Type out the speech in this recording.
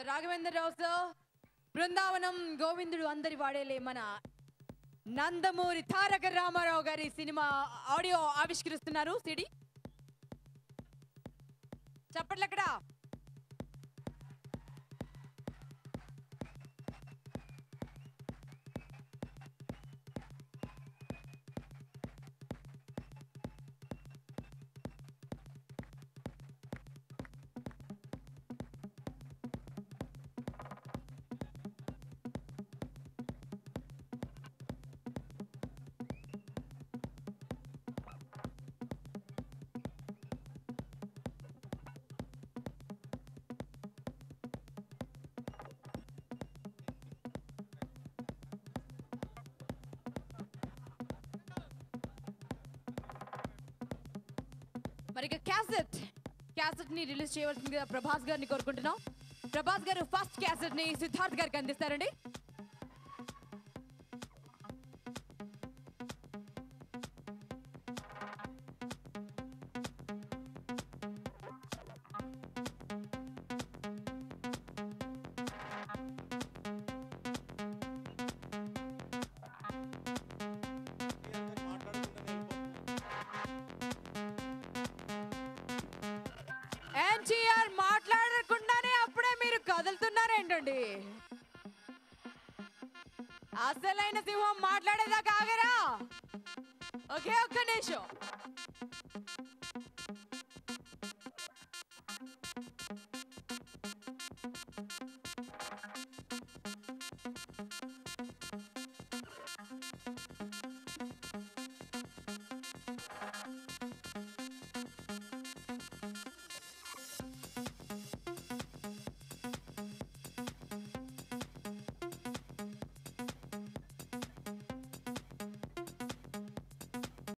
Raghavendra Rao sir Brindavanam గోవిందుడు అందరి వాడేలే మన నందమూరి తారక రామారావు గారి సినిమా ఆడియో ఆవిష్కరిస్తున్నారు సిడి చెప్పట్లే అక్కడ మరి ఇక క్యాసెట్ క్యాసెట్ ని రిలీజ్ చేయవలసిందిగా ప్రభాస్ గారిని కోరుకుంటున్నాం ప్రభాస్ గారు ఫస్ట్ క్యాసెట్ ని సిద్ధార్థ్ గారికి అందిస్తారండి ఎన్టీఆర్ మాట్లాడకుండానే అప్పుడే మీరు కదులుతున్నారేంటండి అసలైన సింహం మాట్లాడేదాకా ఆగరా ఒకే ఒక్క నిమిషం